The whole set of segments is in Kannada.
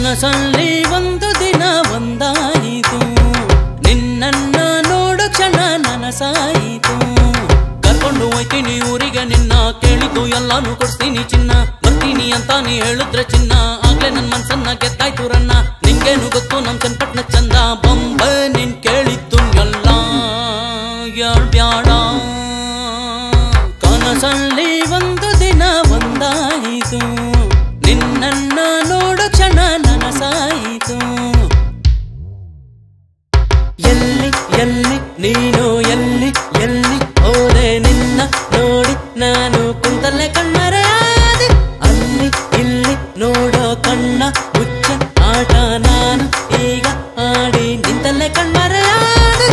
ಕನಸಲ್ಲಿ ಒಂದು ದಿನ ಒಂದಾಯಿತು ನಿನ್ನನ್ನ ನೋಡೋ ಕ್ಷಣ ನನಸಾಯಿತು ಕರ್ಕೊಂಡು ಹೋಯ್ತೀನಿ ಊರಿಗೆ ನಿನ್ನ ಕೇಳಿದ್ದು ಎಲ್ಲಾನು ಕೊಡ್ತೀನಿ ಚಿನ್ನ ಬರ್ತೀನಿ ಅಂತ ನೀ ಹೇಳಿದ್ರೆ ಚಿನ್ನ ಆಗ್ಲೇ ನನ್ ಮನ್ಸನ್ನ ಗೆದ್ದಾಯ್ತು ರನ್ನ ನಿಂಗೇನು ಗೊತ್ತು ನಮ್ ಚನ್ನಪಟ್ನ ಚಂದ ಬೊಂಬ ನಿನ್ ಕೇಳಿದ್ದು ಎಲ್ಲ ಬ್ಯಾಡ ಕನಸಲ್ಲಿ ಒಂದು ದಿನ ಒಂದಾಯಿತು ನಿನ್ನನ್ನ ನೋಡೋ ಕ್ಷಣ ನನಸಾಯಿತು ಎಲ್ಲಿ ಎಲ್ಲಿ ನೀನು ಎಲ್ಲಿ ಎಲ್ಲಿ ಹೋದೆ ನಿನ್ನ ನೋಡಿ ನಾನು ಕುಂತಲ್ಲೇ ಕಣ್ಮರೆಯಾದೆ ಅಲ್ಲಿ ಇಲ್ಲಿ ನೋಡೋ ಕಣ್ಣ ಹುಚ್ಚ ಆಟ ನಾನು ಈಗ ಆಡಿ ನಿಂತಲ್ಲೇ ಕಣ್ಮರೆಯಾದೆ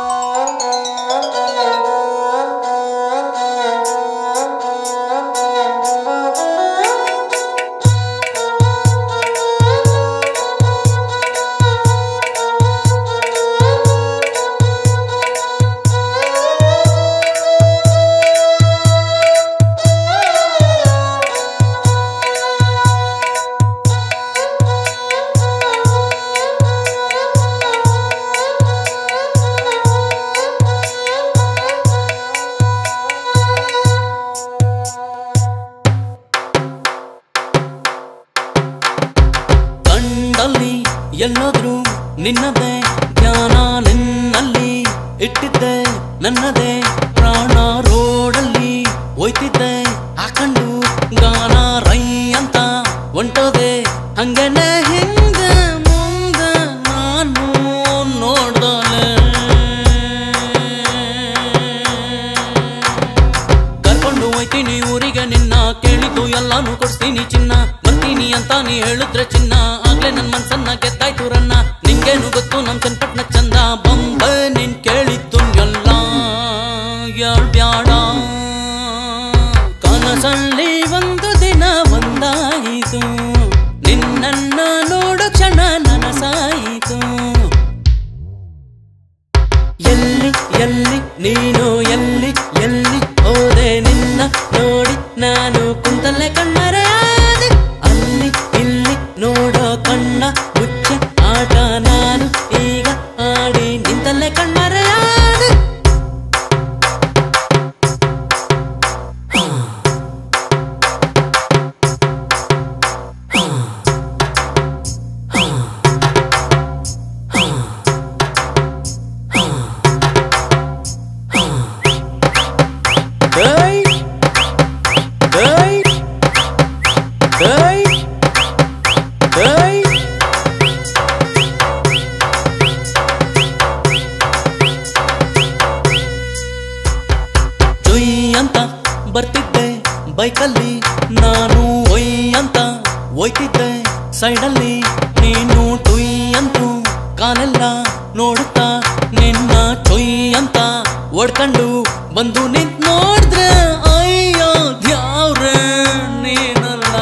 ಕಂಡಲ್ಲಿ ಎಲ್ಲೋದ್ರು ನಿನ್ನದೇ ಧ್ಯಾನ ನಿನ್ನಲ್ಲಿ ಇಟ್ಟಿದ್ದೆ ನನ್ನದೇ ಪ್ರಾಣ ರೋಡಲ್ಲಿ ಹೋಯ್ತಿದ್ದೆ ಹಾಕೊಂಡು ಗಾನ ರೈ ಅಂತ ಹೊಂಟೋದೆ ಹಂಗನೆ ಹಿಂಗ ಮುಂದ ನಾನು ನೋಡ್ದಲೆ ಕರ್ಕೊಂಡು ಹೋಯ್ತೀನಿ ಊರಿಗೆ ನಿನ್ನ ಕೇಳಿದ್ದು ಎಲ್ಲಾನು ಕೊಡ್ತೀನಿ ಚಿನ್ನ ಬರ್ತೀನಿ ಅಂತ ನೀ ಹೇಳಿದ್ರೆ ಚಿನ್ನ ಆಗ್ಲೇ ನನ್ ಮನ್ಸನ್ನ ಗೆದ್ದಾಯ್ತು ರನ್ನ ನಿಂಗೇನು ಗೊತ್ತು ನಮ್ ಚನ್ನಪಟ್ನ ಚಂದ ಬೊಂಬ ನಿನ್ ಕೇಳಿದ್ದು ಎಲ್ಲ ಬ್ಯಾಡ ಕನಸಲ್ಲಿ ಒಂದು ದಿನ ಒಂದಾಯಿತು ನಿನ್ನನ್ನ ನೋಡೋ ಕ್ಷಣ ನನಸಾಯಿತು ಎಲ್ಲಿ ಎಲ್ಲಿ ನೀನು ಎಲ್ಲಿ ಎಲ್ಲಿ ಹೋದೆ ನಿನ್ನ ನೋಡಿ ನಾನು ಕುಂತಲ್ಲೇ ಕಣ್ಮರೆಯಾದೆ ಅಲ್ಲಿ ಇಲ್ಲಿ ನೋಡೋ ಕಣ್ಣ ಹುಚ್ಚ ಆಟ ನಾನು ಈಗ ಆಡಿ ನಿಂತಲ್ಲೇ ಕಣ್ಮರೆಯಾದೆ Hey! Hey! Hey! Hey! ಜೊಯ್ ಅಂತ ಬರ್ತಿದ್ದೆ ಬೈಕಲ್ಲಿ ನಾನು ಒಯ್ ಅಂತ ಒಯ್ತಿದ್ದೆ ಸೈಡಲ್ಲಿ ನೀನು ಟುಯ್ ಅಂತೂ ಕಾಲೆಲ್ಲ ನೋಡುತ್ತಾ ನಿನ್ನ ಚೊಯ್ ಅಂತ ಓಡ್ಕೊಂಡು ಬಂದು ನಿಂತ್ ನೋಡಿದ್ರೆ ಅಯ್ಯೋ ದ್ಯಾವ್ರೆ ನೀನಲ್ಲ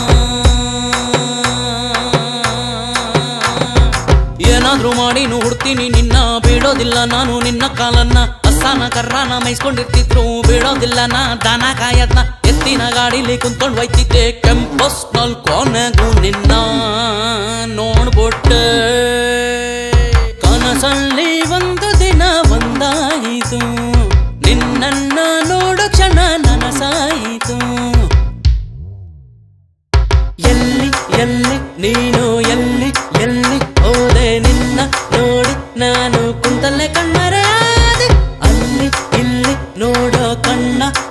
ಏನಾದ್ರೂ ಮಾಡಿ ಹುಡ್ತೀನಿ ನಿನ್ನ ಬಿಡೋದಿಲ್ಲ ನಾನು ನಿನ್ನ ಕಾಲನ್ನ ಅಸ್ಸಾನ ಕರ್ರಾನ ಮೈಸ್ಕೊಂಡಿರ್ತಿದ್ರು ಬಿಡೋದಿಲ್ಲ ನಾ ದನ ಕಾಯತ್ನ ಎತ್ತಿನ ಗಾಡಿಲಿ ಕುಂತ್ಕೊಂಡ್ ಹೋಯ್ತಿದ್ದೆ ಕೆಂಪಸ್ ನಲ್ ಕೊನೆಗೂ ನಿನ್ನ ನೋಡ್ಬಿಟ್ಟೆ ಕನಸಲ್ಲಿ ಒಂದು ದಿನ ಒಂದಾಯಿತು ನಿನ್ನನ್ನ ನೋಡೋ ಕ್ಷಣ ನನಸಾಯಿತು ಎಲ್ಲಿ ಎಲ್ಲಿ ನೀನು ಎಲ್ಲಿ ಎಲ್ಲಿ ಹೋದೆ ನಿನ್ನ ನೋಡಿ ನಾನು ಕುಂತಲ್ಲೇ ಕಣ್ಮರೆಯಾದೆ ಅಲ್ಲಿ ಇಲ್ಲಿ ನೋಡೋ ಕಣ್ಣ